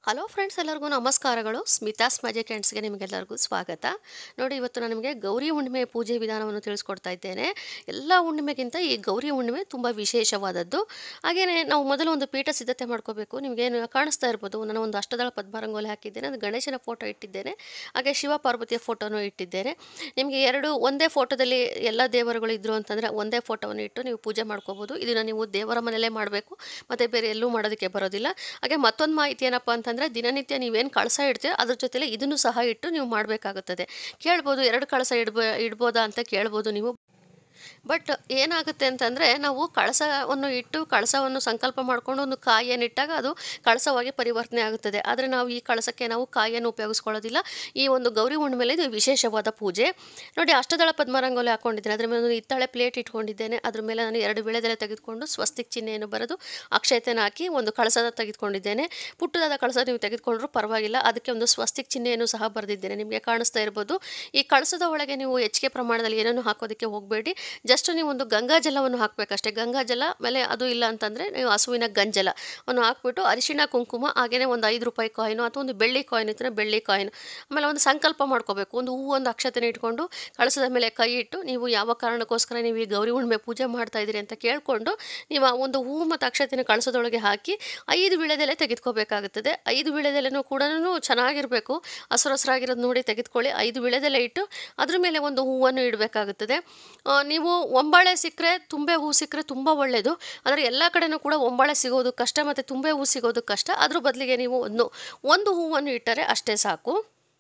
hello friends ಎಲ್ಲರಿಗೂ ನಮಸ್ಕಾರಗಳು Smitha's magic ಹ್ಯಾಂಡ್ಸ್ಗೆ ನಿಮಗೆಲ್ಲರಿಗೂ ಸ್ವಾಗತ ನೋಡಿ ಇವತ್ತು ನಾನು ನಿಮಗೆ ಗೌರಿ ಹುಣ್ಣಿಮೆ ಪೂಜೆ ವಿಧಾನವನ್ನು ತಿಳಿಸ್ಕೊಡ್ತಾ ಇದ್ದೇನೆ ಎಲ್ಲ ಹುಣ್ಣಿಮೆಗಿಂತ ಈ ಗೌರಿ ಹುಣ್ಣಿಮೆ ತುಂಬ ವಿಶೇಷವಾದದ್ದು ಹಾಗೆಯೇ ನಾವು ಮೊದಲು ಒಂದು ಪೀಠ ಸಿದ್ಧತೆ ಮಾಡ್ಕೋಬೇಕು ನಿಮಗೇನು ಕಾಣಿಸ್ತಾ ಇರ್ಬೋದು ನಾನು ಒಂದು ಅಷ್ಟದಳ ಪದ್ಮರಂಗೋಲಿ ಹಾಕಿದ್ದೇನೆ ಅದು ಗಣೇಶನ ಫೋಟೋ ಇಟ್ಟಿದ್ದೇನೆ ಹಾಗೆ ಶಿವ ಪಾರ್ವತಿಯ ಫೋಟೋನು ಇಟ್ಟಿದ್ದೇನೆ ನಿಮಗೆ ಎರಡು ಒಂದೇ ಫೋಟೋದಲ್ಲಿ ಎಲ್ಲ ದೇವರುಗಳು ಇದ್ರು ಅಂತಂದರೆ ಒಂದೇ ಫೋಟೋವನ್ನು ಇಟ್ಟು ನೀವು ಪೂಜೆ ಮಾಡ್ಕೋಬೋದು ಇದನ್ನು ನೀವು ದೇವರ ಮನೆಯಲ್ಲೇ ಮಾಡಬೇಕು ಮತ್ತು ಬೇರೆ ಎಲ್ಲೂ ಮಾಡೋದಕ್ಕೆ ಬರೋದಿಲ್ಲ ಹಾಗೆ ಮತ್ತೊಂದು ಮಾಹಿತಿ ಏನಪ್ಪ ಅಂತಂದರೆ ದಿನನಿತ್ಯ ನೀವೇನು ಕಳಸ ಇಡ್ತೀರೋ ಅದ್ರ ಜೊತೆಲಿ ಇದನ್ನು ಸಹ ಇಟ್ಟು ನೀವು ಮಾಡಬೇಕಾಗುತ್ತದೆ ಕೇಳ್ಬೋದು ಎರಡು ಕಳಸ ಇಡ್ಬೋ ಇಡ್ಬೋದಾ ಅಂತ ಕೇಳ್ಬೋದು ನೀವು ಬಟ್ ಏನಾಗುತ್ತೆ ಅಂತಂದರೆ ನಾವು ಕಳಸವನ್ನು ಇಟ್ಟು ಕಳಸವನ್ನು ಸಂಕಲ್ಪ ಮಾಡಿಕೊಂಡು ಒಂದು ಕಾಯಿಯನ್ನು ಇಟ್ಟಾಗ ಅದು ಕಳಸವಾಗಿ ಪರಿವರ್ತನೆ ಆಗುತ್ತದೆ ಆದರೆ ನಾವು ಈ ಕಳಸಕ್ಕೆ ನಾವು ಕಾಯಿಯನ್ನು ಉಪಯೋಗಿಸ್ಕೊಳ್ಳೋದಿಲ್ಲ ಈ ಒಂದು ಗೌರಿ ಹುಣ್ಣಿಮೆಲೆ ಇದು ವಿಶೇಷವಾದ ಪೂಜೆ ನೋಡಿ ಅಷ್ಟದಳ ಪದ್ಮರಂಗೋಲಿ ಹಾಕ್ಕೊಂಡಿದ್ದೇನೆ ಅದ್ರ ಮೇಲೆ ಒಂದು ಹಿತ್ತಾಳೆ ಪ್ಲೇಟ್ ಇಟ್ಕೊಂಡಿದ್ದೇನೆ ಅದ್ರ ಮೇಲೆ ನಾನು ಎರಡು ವಿಳೆದೆಲೆ ತೆಗೆದುಕೊಂಡು ಸ್ವಸ್ತಿಕ್ ಚಿಹ್ನೆಯನ್ನು ಬರೆದು ಅಕ್ಷತೆಯನ್ನು ಹಾಕಿ ಒಂದು ಕಳಸದ ತೆಗೆದುಕೊಂಡಿದ್ದೇನೆ ಪುಟ್ಟದಾದ ಕಳಸ ನೀವು ತೆಗೆದುಕೊಂಡ್ರೂ ಪರವಾಗಿಲ್ಲ ಅದಕ್ಕೆ ಒಂದು ಸ್ವಸ್ತಿಕ್ ಚಿಹ್ನೆಯನ್ನು ಸಹ ಬರೆದಿದ್ದೇನೆ ನಿಮಗೆ ಕಾಣಿಸ್ತಾ ಇರ್ಬೋದು ಈ ಕಳಸದ ಒಳಗೆ ನೀವು ಹೆಚ್ಚಿಗೆ ಪ್ರಮಾಣದಲ್ಲಿ ಏನನ್ನು ಹಾಕೋದಕ್ಕೆ ಹೋಗಬೇಡಿ ಜಸ್ಟ್ ನೀವು ಒಂದು ಗಂಗಾ ಜಲವನ್ನು ಹಾಕಬೇಕಷ್ಟೇ ಗಂಗಾ ಜಲ ಆಮೇಲೆ ಅದು ಇಲ್ಲ ಅಂತಂದರೆ ನೀವು ಹಸುವಿನ ಗಂಜಲ ಅನ್ನು ಹಾಕ್ಬಿಟ್ಟು ಅರಿಶಿಣ ಕುಂಕುಮ ಹಾಗೆಯೇ ಒಂದು ಐದು ರೂಪಾಯಿ ಕಾಯಿನು ಅಥವಾ ಒಂದು ಬೆಳ್ಳಿ ಕಾಯಿನ್ ಇದ್ದರೆ ಬೆಳ್ಳಿ ಕಾಯಿನ್ ಆಮೇಲೆ ಒಂದು ಸಂಕಲ್ಪ ಮಾಡ್ಕೋಬೇಕು ಒಂದು ಹೂವು ಒಂದು ಅಕ್ಷತೆನ ಇಟ್ಕೊಂಡು ಕಳಸದ ಮೇಲೆ ಕೈ ಇಟ್ಟು ನೀವು ಯಾವ ಕಾರಣಕ್ಕೋಸ್ಕರ ನೀವು ಈ ಗೌರಿ ಹುಣ್ಣಿಮೆ ಪೂಜೆ ಮಾಡ್ತಾ ಇದ್ದೀರಿ ಅಂತ ಕೇಳಿಕೊಂಡು ನೀವು ಆ ಒಂದು ಹೂವು ಮತ್ತು ಅಕ್ಷತೆನ ಕಳಸದೊಳಗೆ ಹಾಕಿ ಐದು ವಿಳೆದೆಲೆ ತೆಗೆದುಕೋಬೇಕಾಗುತ್ತದೆ ಐದು ವಿಳೆದೆಲೆನೂ ಕೂಡ ಚೆನ್ನಾಗಿರಬೇಕು ಹಸಿರು ಹಸಿರಾಗಿರೋದು ನೋಡಿ ತೆಗೆದುಕೊಳ್ಳಿ ಐದು ವಿಳೆದೆಲೆ ಇಟ್ಟು ಅದ್ರ ಮೇಲೆ ಒಂದು ಹೂವನ್ನು ಇಡಬೇಕಾಗುತ್ತದೆ ಆ, ನೀವು ಒಂಬಾಳೆ ಸಿಕ್ಕರೆ ತುಂಬೆ ಹೂ ಸಿಕ್ಕರೆ ತುಂಬ ಒಳ್ಳೆಯದು ಆದರೆ ಎಲ್ಲ ಕಡೆನೂ ಕೂಡ ಒಂಬಾಳೆ ಸಿಗೋದು ಕಷ್ಟ ಮತ್ತು ತುಂಬೆ ಹೂ ಸಿಗೋದು ಕಷ್ಟ ಅದ್ರ ಬದಲಿಗೆ ನೀವು ಒಂದು ಒಂದು ಹೂವನ್ನು ಇಟ್ಟರೆ ಅಷ್ಟೇ ಸಾಕು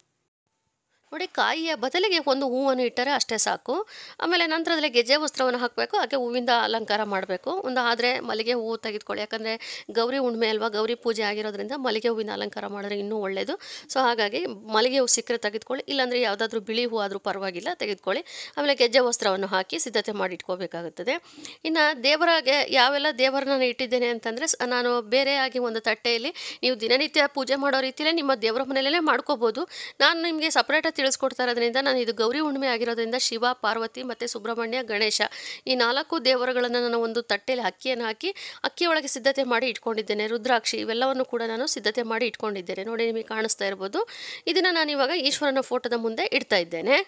ನೋಡಿ ಕಾಯಿಯ ಬದಲಿಗೆ ಒಂದು ಹೂವನ್ನು ಇಟ್ಟರೆ ಅಷ್ಟೇ ಸಾಕು ಆಮೇಲೆ ನಂತರದಲ್ಲಿ ಗೆಜ್ಜೆ ವಸ್ತ್ರವನ್ನು ಹಾಕಬೇಕು ಹಾಗೆ ಹೂವಿಂದ ಅಲಂಕಾರ ಮಾಡಬೇಕು ಒಂದು ಆದರೆ ಮಲ್ಲಿಗೆ ಹೂವು ತೆಗೆದುಕೊಳ್ಳಿ ಯಾಕಂದರೆ ಗೌರಿ ಹುಣ್ಣಿಮೆ ಅಲ್ವಾ ಗೌರಿ ಪೂಜೆ ಆಗಿರೋದ್ರಿಂದ ಮಲ್ಲಿಗೆ ಹೂವಿನ ಅಲಂಕಾರ ಮಾಡಿದ್ರೆ ಇನ್ನೂ ಒಳ್ಳೆಯದು ಸೊ ಹಾಗಾಗಿ ಮಲ್ಲಿಗೆ ಹೂ ಸಿಕ್ಕರೆ ತೆಗೆದುಕೊಳ್ಳಿ ಇಲ್ಲಾಂದರೆ ಯಾವುದಾದ್ರೂ ಬಿಳಿ ಹೂ ಆದರೂ ಪರವಾಗಿಲ್ಲ ತೆಗೆದುಕೊಳ್ಳಿ ಆಮೇಲೆ ಗೆಜ್ಜೆ ವಸ್ತ್ರವನ್ನು ಹಾಕಿ ಸಿದ್ಧತೆ ಮಾಡಿ ಇಟ್ಕೋಬೇಕಾಗುತ್ತದೆ ಇನ್ನು ದೇವರಾಗೆ ಯಾವೆಲ್ಲ ದೇವರನ್ನ ನಾನು ಇಟ್ಟಿದ್ದೇನೆ ಅಂತಂದರೆ ಸ- ನಾನು ಬೇರೆ ಆಗಿ ಒಂದು ತಟ್ಟೆಯಲ್ಲಿ ನೀವು ದಿನನಿತ್ಯ ಪೂಜೆ ಮಾಡೋ ರೀತಿಯಲ್ಲೇ ನಿಮ್ಮ ದೇವರ ಮನೆಯಲ್ಲೇ ಮಾಡ್ಕೋಬೋದು ನಾನು ನಿಮಗೆ ಸಪ್ರೇಟಾಗಿ ತಿಳಿಸ್ಕೊಡ್ತಾ ಇರೋದ್ರಿಂದ ನಾನು ಇದು ಗೌರಿ ಹುಣ್ಣಿಮೆ ಆಗಿರೋದ್ರಿಂದ ಶಿವ ಪಾರ್ವತಿ ಮತ್ತು ಸುಬ್ರಹ್ಮಣ್ಯ ಗಣೇಶ ಈ ನಾಲ್ಕು ದೇವರುಗಳನ್ನು ನಾನು ಒಂದು ತಟ್ಟೆಯಲ್ಲಿ ಅಕ್ಕಿಯನ್ನು ಹಾಕಿ ಅಕ್ಕಿಯೊಳಗೆ ಸಿದ್ಧತೆ ಮಾಡಿ ಇಟ್ಕೊಂಡಿದ್ದೇನೆ ರುದ್ರಾಕ್ಷಿ ಇವೆಲ್ಲವನ್ನು ಕೂಡ ನಾನು ಸಿದ್ಧತೆ ಮಾಡಿ ಇಟ್ಕೊಂಡಿದ್ದೇನೆ ನೋಡಿ ನಿಮಗೆ ಕಾಣಿಸ್ತಾ ಇರ್ಬೋದು ಇದನ್ನು ನಾನು ಇವಾಗ ಈಶ್ವರನ ಫೋಟೋದ ಮುಂದೆ ಇಡ್ತಾ ಇದ್ದೇನೆ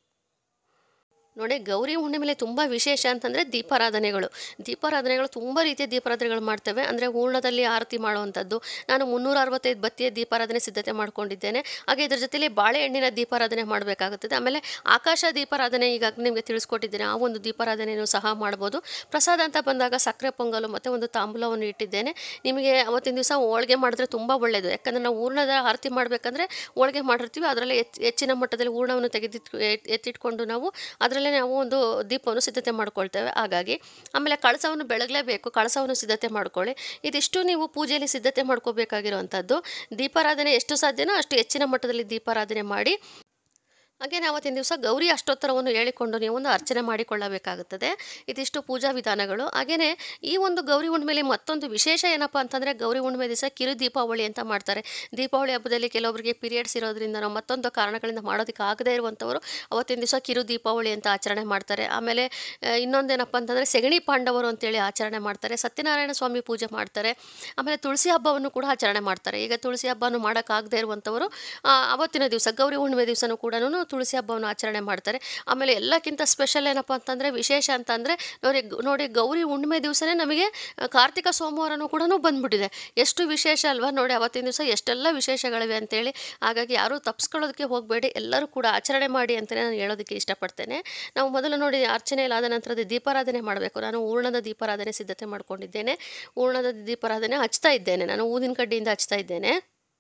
ನೋಡಿ ಗೌರಿ ಹುಣ್ಣಿಮೆಲೆ ತುಂಬ ವಿಶೇಷ ಅಂತಂದರೆ ದೀಪಾರಾಧನೆಗಳು ದೀಪಾರಾಧನೆಗಳು ತುಂಬ ರೀತಿಯ ದೀಪಾರಾಧನೆಗಳು ಮಾಡ್ತೇವೆ ಅಂದರೆ ಹೂರ್ಣದಲ್ಲಿ ಆರತಿ ಮಾಡುವಂಥದ್ದು ನಾನು ಮುನ್ನೂರ ಅರವತ್ತೈದು ಬತ್ತಿಯ ದೀಪಾರಾಧನೆ ಸಿದ್ಧತೆ ಮಾಡ್ಕೊಂಡಿದ್ದೇನೆ ಹಾಗೆ ಇದ್ರ ಜೊತೆಲಿ ಬಾಳೆಹಣ್ಣಿನ ದೀಪಾರಾಧನೆ ಮಾಡಬೇಕಾಗುತ್ತದೆ ಆಮೇಲೆ ಆಕಾಶ ದೀಪಾರಾಧನೆ ಈಗ ನಿಮಗೆ ತಿಳಿಸ್ಕೊಟ್ಟಿದ್ದೇನೆ ಆ ಒಂದು ದೀಪಾರಾಧನೆಯನ್ನು ಸಹ ಮಾಡ್ಬೋದು ಪ್ರಸಾದ ಅಂತ ಬಂದಾಗ ಸಕ್ಕರೆ ಪೊಂಗಲು ಮತ್ತು ಒಂದು ತಾಂಬೂಲವನ್ನು ಇಟ್ಟಿದ್ದೇನೆ ನಿಮಗೆ ಅವತ್ತಿನ ದಿವಸ ಹೋಳಿಗೆ ಮಾಡಿದ್ರೆ ತುಂಬ ಒಳ್ಳೆಯದು ಯಾಕಂದರೆ ನಾವು ಹೂರ್ಣದ ಆರತಿ ಮಾಡಬೇಕಂದ್ರೆ ಹೋಳಿಗೆ ಮಾಡಿರ್ತೀವಿ ಅದರಲ್ಲಿ ಹೆಚ್ಚು ಹೆಚ್ಚಿನ ಮಟ್ಟದಲ್ಲಿ ಹೂರ್ಣವನ್ನು ತೆಗೆದಿಟ್ ಎತ್- ಎತ್ತಿಟ್ಕೊಂಡು ನಾವು ಅದರಲ್ಲೇ ನಾವು ಒಂದು ದೀಪವನ್ನು ಸಿದ್ಧತೆ ಮಾಡ್ಕೊಳ್ತೇವೆ ಹಾಗಾಗಿ ಆಮೇಲೆ ಕಳಸವನ್ನು ಬೆಳಗಲೇಬೇಕು ಕಳಸವನ್ನು ಸಿದ್ಧತೆ ಮಾಡ್ಕೊಳ್ಳಿ ಇದಿಷ್ಟು ನೀವು ಪೂಜೆಯಲ್ಲಿ ಸಿದ್ಧತೆ ಮಾಡ್ಕೋಬೇಕಾಗಿರುವಂಥದ್ದು ದೀಪಾರಾಧನೆ ಎಷ್ಟು ಸಾಧ್ಯನೋ ಅಷ್ಟು ಹೆಚ್ಚಿನ ಮಟ್ಟದಲ್ಲಿ ದೀಪಾರಾಧನೆ ಮಾಡಿ ಹಾಗೆಯೇ ಅವತ್ತಿನ ದಿವಸ ಗೌರಿ ಅಷ್ಟೋತ್ತರವನ್ನು ಹೇಳಿಕೊಂಡು ನೀವು ಒಂದು ಅರ್ಚನೆ ಮಾಡಿಕೊಳ್ಳಬೇಕಾಗುತ್ತದೆ ಇದಿಷ್ಟು ಪೂಜಾ ವಿಧಾನಗಳು ಹಾಗೆಯೇ ಈ ಒಂದು ಗೌರಿ ಹುಣ್ಣಿಮೆಯಲ್ಲಿ ಮತ್ತೊಂದು ವಿಶೇಷ ಏನಪ್ಪ ಅಂತಂದರೆ ಗೌರಿ ಹುಣ್ಣಿಮೆ ದಿವಸ ಕಿರು ದೀಪಾವಳಿ ಅಂತ ಮಾಡ್ತಾರೆ ದೀಪಾವಳಿ ಹಬ್ಬದಲ್ಲಿ ಕೆಲವೊಬ್ಬರಿಗೆ ಪೀರಿಯಡ್ಸ್ ಇರೋದ್ರಿಂದ ನಾವು ಮತ್ತೊಂದು ಕಾರಣಗಳಿಂದ ಮಾಡೋದಕ್ಕೆ ಆಗದೇ ಇರುವಂಥವರು ಅವತ್ತಿನ ದಿವಸ ಕಿರು ದೀಪಾವಳಿ ಅಂತ ಆಚರಣೆ ಮಾಡ್ತಾರೆ ಆಮೇಲೆ ಆ, ಇನ್ನೊಂದೇನಪ್ಪ ಅಂತಂದರೆ ಸೆಗಣಿ ಪಾಂಡವರು ಅಂತೇಳಿ ಆಚರಣೆ ಮಾಡ್ತಾರೆ ಸತ್ಯನಾರಾಯಣ ಸ್ವಾಮಿ ಪೂಜೆ ಮಾಡ್ತಾರೆ ಆಮೇಲೆ ತುಳಸಿ ಹಬ್ಬವನ್ನು ಕೂಡ ಆಚರಣೆ ಮಾಡ್ತಾರೆ ಈಗ ತುಳಸಿ ಹಬ್ಬವನ್ನು ಮಾಡೋಕ್ಕಾಗದೇ ಇರುವಂಥವರು ಆ, ಅವತ್ತಿನ ದಿವಸ ಗೌರಿ ಹುಣ್ಣಿಮೆ ದಿವಸನೂ ಕೂಡ ತುಳಸಿ ಹಬ್ಬವನ್ನು ಆಚರಣೆ ಮಾಡ್ತಾರೆ ಆಮೇಲೆ ಎಲ್ಲಕ್ಕಿಂತ ಸ್ಪೆಷಲ್ ಏನಪ್ಪ ಅಂತಂದರೆ ವಿಶೇಷ ಅಂತಂದರೆ ನೋಡಿ ನೋಡಿ ಗೌರಿ ಹುಣ್ಣಿಮೆ ದಿವಸನೇ ನಮಗೆ ಆ, ಕಾರ್ತಿಕ ಸೋಮವಾರನೂ ಕೂಡ ಬಂದ್ಬಿಟ್ಟಿದೆ ಎಷ್ಟು ವಿಶೇಷ ಅಲ್ವಾ ನೋಡಿ ಅವತ್ತಿನ ದಿವಸ ಎಷ್ಟೆಲ್ಲ ವಿಶೇಷಗಳಿವೆ ಅಂತೇಳಿ ಹಾಗಾಗಿ ಯಾರೂ ತಪ್ಪಿಸ್ಕೊಳ್ಳೋದಕ್ಕೆ ಹೋಗಬೇಡಿ ಎಲ್ಲರೂ ಕೂಡ ಆಚರಣೆ ಮಾಡಿ ಅಂತಲೇ ನಾನು ಹೇಳೋದಕ್ಕೆ ಇಷ್ಟಪಡ್ತೇನೆ ನಾವು ಮೊದಲು ನೋಡಿ ಅರ್ಚನೆಯಲ್ಲಿ ಆದ ನಂತರದ ದೀಪಾರಾಧನೆ ಮಾಡಬೇಕು ನಾನು ಹೂರ್ಣದ ದೀಪಾರಾಧನೆ ಸಿದ್ಧತೆ ಮಾಡ್ಕೊಂಡಿದ್ದೇನೆ ಹೂರ್ಣದ ದೀಪಾರಾಧನೆ ಹಚ್ತಾ ಇದ್ದೇನೆ ನಾನು ಊದಿನ ಕಡ್ಡಿಯಿಂದ ಹಚ್ತಾ ಇದ್ದೇನೆ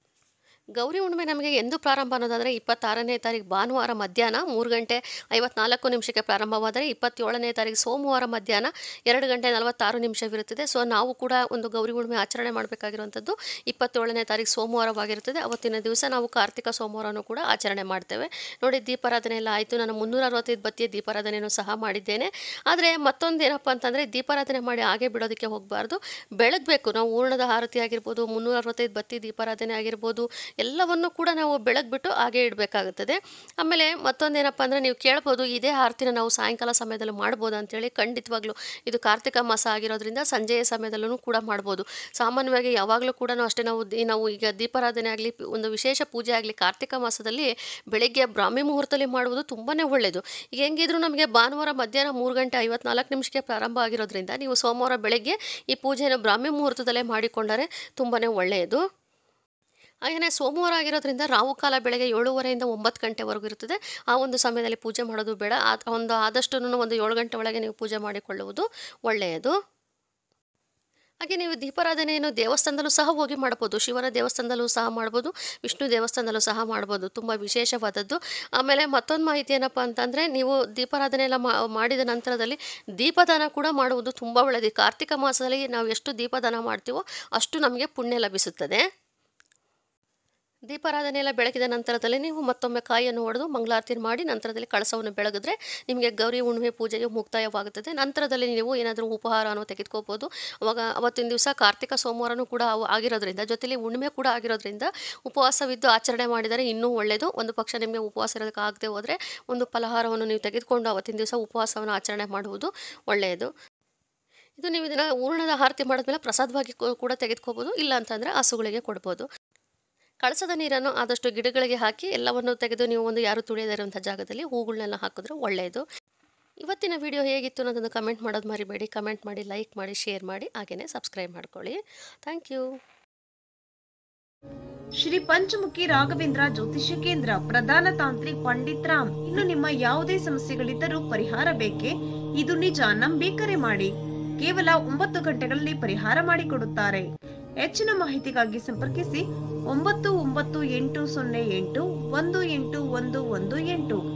ಗೌರಿ ಹುಣ್ಣಿಮೆ ನಮಗೆ ಎಂದು ಪ್ರಾರಂಭ ಅನ್ನೋದಾದರೆ ಇಪ್ಪತ್ತಾರನೇ ತಾರೀಕು ಭಾನುವಾರ ಮಧ್ಯಾಹ್ನ ಮೂರು ಗಂಟೆ ಐವತ್ನಾಲ್ಕು ನಿಮಿಷಕ್ಕೆ ಪ್ರಾರಂಭವಾದರೆ ಇಪ್ಪತ್ತೇಳನೇ ತಾರೀಕು ಸೋಮವಾರ ಮಧ್ಯಾಹ್ನ ಎರಡು ಗಂಟೆ ನಲವತ್ತಾರು ನಿಮಿಷವಿರುತ್ತದೆ ಸೊ ನಾವು ಕೂಡ ಒಂದು ಗೌರಿ ಹುಣ್ಣಿಮೆ ಆಚರಣೆ ಮಾಡಬೇಕಾಗಿರುವಂಥದ್ದು ಇಪ್ಪತ್ತೇಳನೇ ತಾರೀಕು ಸೋಮವಾರವಾಗಿರುತ್ತದೆ ಅವತ್ತಿನ ದಿವಸ ನಾವು ಕಾರ್ತಿಕ ಸೋಮವಾರನೂ ಕೂಡ ಆಚರಣೆ ಮಾಡ್ತೇವೆ ನೋಡಿ ದೀಪಾರಾಧನೆ ಎಲ್ಲ ಆಯಿತು ನಾನು ಮುನ್ನೂರ ಅರವತ್ತೈದು ಬತ್ತಿಯ ದೀಪಾರಾಧನೆಯನ್ನು ಸಹ ಮಾಡಿದ್ದೇನೆ ಆದರೆ ಮತ್ತೊಂದು ಏನಪ್ಪ ಅಂತಂದರೆ ದೀಪಾರಾಧನೆ ಮಾಡಿ ಹಾಗೆ ಬಿಡೋದಕ್ಕೆ ಹೋಗಬಾರ್ದು ಬೆಳಗಬೇಕು ನಾವು ಹೂರ್ಣದ ಆರತಿ ಆಗಿರ್ಬೋದು ಮುನ್ನೂರ ಅರವತ್ತೈದು ಬತ್ತಿ ದೀಪಾರಾಧನೆ ಆಗಿರ್ಬೋದು ಎಲ್ಲವನ್ನು ಕೂಡ ನಾವು ಬೆಳಗ್ಬಿಟ್ಟು ಹಾಗೆ ಇಡಬೇಕಾಗುತ್ತದೆ ಆಮೇಲೆ ಮತ್ತೊಂದೇನಪ್ಪ ಅಂದರೆ ನೀವು ಕೇಳ್ಬೋದು ಇದೇ ಆರತಿನ ನಾವು ಸಾಯಂಕಾಲ ಸಮಯದಲ್ಲಿ ಮಾಡ್ಬೋದು ಅಂತೇಳಿ ಖಂಡಿತವಾಗ್ಲೂ ಇದು ಕಾರ್ತಿಕ ಮಾಸ ಆಗಿರೋದ್ರಿಂದ ಸಂಜೆಯ ಸಮಯದಲ್ಲೂ ಕೂಡ ಮಾಡ್ಬೋದು ಸಾಮಾನ್ಯವಾಗಿ ಯಾವಾಗಲೂ ಕೂಡ ಅಷ್ಟೇ ನಾವು ದಿ- ನಾವು ಈಗ ದೀಪಾರಾಧನೆ ಆಗಲಿ ಒಂದು ವಿಶೇಷ ಪೂಜೆ ಆಗಲಿ ಕಾರ್ತಿಕ ಮಾಸದಲ್ಲಿ ಬೆಳಗ್ಗೆ ಬ್ರಾಹ್ಮಿ ಮುಹೂರ್ತದಲ್ಲಿ ಮಾಡುವುದು ತುಂಬಾ ಒಳ್ಳೆಯದು ಈಗ ಹೆಂಗಿದ್ರು ನಮಗೆ ಭಾನುವಾರ ಮಧ್ಯಾಹ್ನ ಮೂರು ಗಂಟೆ ಐವತ್ನಾಲ್ಕು ನಿಮಿಷಕ್ಕೆ ಪ್ರಾರಂಭ ಆಗಿರೋದ್ರಿಂದ ನೀವು ಸೋಮವಾರ ಬೆಳಗ್ಗೆ ಈ ಪೂಜೆಯನ್ನು ಬ್ರಾಹ್ಮಿ ಮುಹೂರ್ತದಲ್ಲೇ ಮಾಡಿಕೊಂಡರೆ ತುಂಬಾ ಒಳ್ಳೆಯದು ಹಾಗೆಯೇ ಸೋಮವಾರ ಆಗಿರೋದ್ರಿಂದ ರಾಹು ಕಾಲ ಬೆಳಗ್ಗೆ ಏಳುವರೆಯಿಂದ ಒಂಬತ್ತು ಗಂಟೆವರೆಗೂ ಇರುತ್ತದೆ ಆ ಒಂದು ಸಮಯದಲ್ಲಿ ಪೂಜೆ ಮಾಡೋದು ಬೇಡ ಆ ಒಂದು ಆದಷ್ಟು ಒಂದು ಏಳು ಗಂಟೆ ಒಳಗೆ ನೀವು ಪೂಜೆ ಮಾಡಿಕೊಳ್ಳುವುದು ಒಳ್ಳೆಯದು ಹಾಗೆ ನೀವು ದೀಪಾರಾಧನೆಯನ್ನು ದೇವಸ್ಥಾನದಲ್ಲೂ ಸಹ ಹೋಗಿ ಮಾಡ್ಬೋದು ಶಿವನ ದೇವಸ್ಥಾನದಲ್ಲೂ ಸಹ ಮಾಡ್ಬೋದು ವಿಷ್ಣು ದೇವಸ್ಥಾನದಲ್ಲೂ ಸಹ ಮಾಡ್ಬೋದು ತುಂಬ ವಿಶೇಷವಾದದ್ದು ಆಮೇಲೆ ಮತ್ತೊಂದು ಮಾಹಿತಿ ಏನಪ್ಪ ಅಂತಂದರೆ ನೀವು ದೀಪಾರಾಧನೆ ಎಲ್ಲ ಮಾ- ಮಾಡಿದ ನಂತರದಲ್ಲಿ ದೀಪದಾನ ಕೂಡ ಮಾಡುವುದು ತುಂಬ ಒಳ್ಳೆಯದು ಈ ಕಾರ್ತಿಕ ಮಾಸದಲ್ಲಿ ನಾವು ಎಷ್ಟು ದೀಪದಾನ ಮಾಡ್ತೀವೋ ಅಷ್ಟು ನಮಗೆ ಪುಣ್ಯ ಲಭಿಸುತ್ತದೆ ದೀಪಾರಾಧನೆ ಎಲ್ಲ ಬೆಳಗಿದ ನಂತರದಲ್ಲಿ ನೀವು ಮತ್ತೊಮ್ಮೆ ಕಾಯಿಯನ್ನು ಹೊಡೆದು ಮಂಗಳಾರತಿ ಮಾಡಿ ನಂತರದಲ್ಲಿ ಕಳಸವನ್ನು ಬೆಳಗಿದ್ರೆ ನಿಮಗೆ ಗೌರಿ ಹುಣ್ಣಿಮೆ ಪೂಜೆಯು ಮುಕ್ತಾಯವಾಗುತ್ತದೆ ನಂತರದಲ್ಲಿ ನೀವು ಏನಾದರೂ ಉಪಹಾರವನ್ನು ತೆಗೆದುಕೋಬೋದು ಅವಾಗ ಅವತ್ತಿನ ದಿವಸ ಕಾರ್ತಿಕ ಸೋಮವಾರನೂ ಕೂಡ ಅವು ಆಗಿರೋದ್ರಿಂದ ಜೊತೆಲಿ ಹುಣ್ಣಿಮೆ ಕೂಡ ಆಗಿರೋದ್ರಿಂದ ಉಪವಾಸವಿದ್ದು ಆಚರಣೆ ಮಾಡಿದರೆ ಇನ್ನೂ ಒಳ್ಳೆಯದು ಒಂದು ಪಕ್ಷ ನಿಮಗೆ ಉಪವಾಸ ಇರೋದಕ್ಕೆ ಆಗದೆ ಹೋದರೆ ಒಂದು ಫಲಹಾರವನ್ನು ನೀವು ತೆಗೆದುಕೊಂಡು ಅವತ್ತಿನ ದಿವಸ ಉಪವಾಸವನ್ನು ಆಚರಣೆ ಮಾಡುವುದು ಒಳ್ಳೆಯದು ಇದು ನೀವು ಇದನ್ನು ಹೂರ್ಣದ ಆರತಿ ಮಾಡಿದ್ಮೇಲೆ ಪ್ರಸಾದವಾಗಿ ಕೂ- ಕೂಡ ತೆಗೆದುಕೋಬೋದು ಇಲ್ಲ ಅಂತಂದರೆ ಹಸುಗಳಿಗೆ ಕೊಡ್ಬೋದು ಕಳಸದ ನೀರನ್ನು ಆದಷ್ಟು ಗಿಡಗಳಿಗೆ ಹಾಕಿ ಎಲ್ಲವನ್ನು ತೆಗೆದು ನೀವು ಒಂದು ಯಾರು ತುಳಿಯದೇ ಇರುವಂಥ ಜಾಗದಲ್ಲಿ ಹೂಗಳನ್ನೆಲ್ಲ ಹಾಕಿದ್ರೆ ಒಳ್ಳೆಯದು ಇವತ್ತಿನ ವಿಡಿಯೋ ಹೇಗಿತ್ತು ಅನ್ನೋದನ್ನು ಕಮೆಂಟ್ ಮಾಡೋದು ಮರಿಬೇಡಿ ಕಮೆಂಟ್ ಮಾಡಿ ಲೈಕ್ ಮಾಡಿ ಶೇರ್ ಮಾಡಿ ಹಾಗೆಯೇ ಸಬ್ಸ್ಕ್ರೈಬ್ ಮಾಡ್ಕೊಳ್ಳಿ ಥ್ಯಾಂಕ್ ಯು ಶ್ರೀ ಪಂಚಮುಖಿ ರಾಘವೇಂದ್ರ ಜ್ಯೋತಿಷ್ಯ ಕೇಂದ್ರ ಪ್ರಧಾನ ತಾಂತ್ರಿಕ್ ಪಂಡಿತ್ ರಾಮ್ ಇನ್ನು ನಿಮ್ಮ ಯಾವುದೇ ಸಮಸ್ಯೆಗಳಿದ್ದರೂ ಪರಿಹಾರ ಬೇಕೇ ಇದು ನಿಜ ನಂಬಿಕರೆ ಮಾಡಿ ಕೇವಲ ಒಂಬತ್ತು ಗಂಟೆಗಳಲ್ಲಿ ಪರಿಹಾರ ಮಾಡಿಕೊಡುತ್ತಾರೆ ಹೆಚ್ಚಿನ ಮಾಹಿತಿಗಾಗಿ ಸಂಪರ್ಕಿಸಿ ಒಂಬತ್ತು ಒಂಬತ್ತು ಎಂಟು ಸೊನ್ನೆ ಎಂಟು ಒಂದು ಎಂಟು ಒಂದು ಒಂದು ಎಂಟು